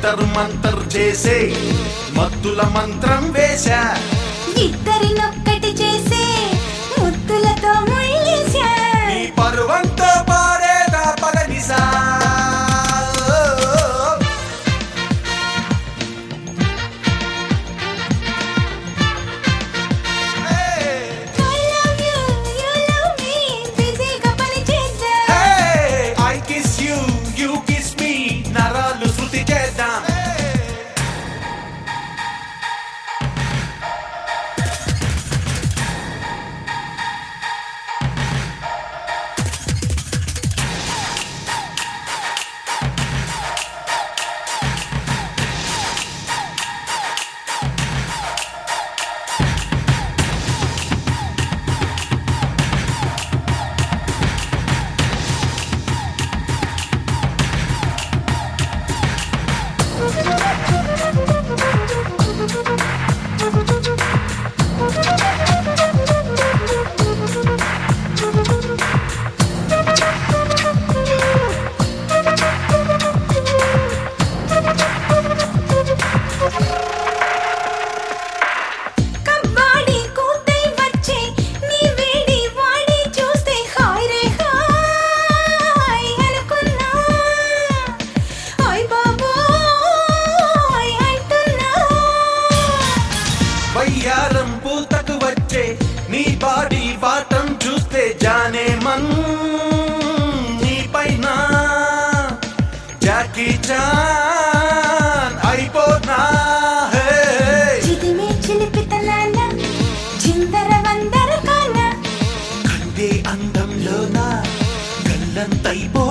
జంతర్ మంతర్ చేసే మత్తుల మంత్రం వేశా ఇద్దరినొక్కటి చేసే ముద్దులతో ముళ్ళేశా నీ పరువంతో పాడేదా పగనిసా I love you, you love me, బిజీగా పని చేద్దాం. I kiss you you kiss me నరాలు శృతి చేద్దాం కబ్బాడి కూతై వచ్చే నీ వేడి వాడి చూస్తే హాయ్ రే హాయ్ అనుకున్నా ఓయ్ బాబోయ్ అంటున్నా వయ్యారం పూతకు వచ్చే నీ బాడీ బాటం చూస్తే జానే మన్ నీ పైన జాకీ చాన్ అయిపోనా హే చిదిమే చిలిపితనాన చిందర వందర కాన కందే అందంలోన గల్లంతైపో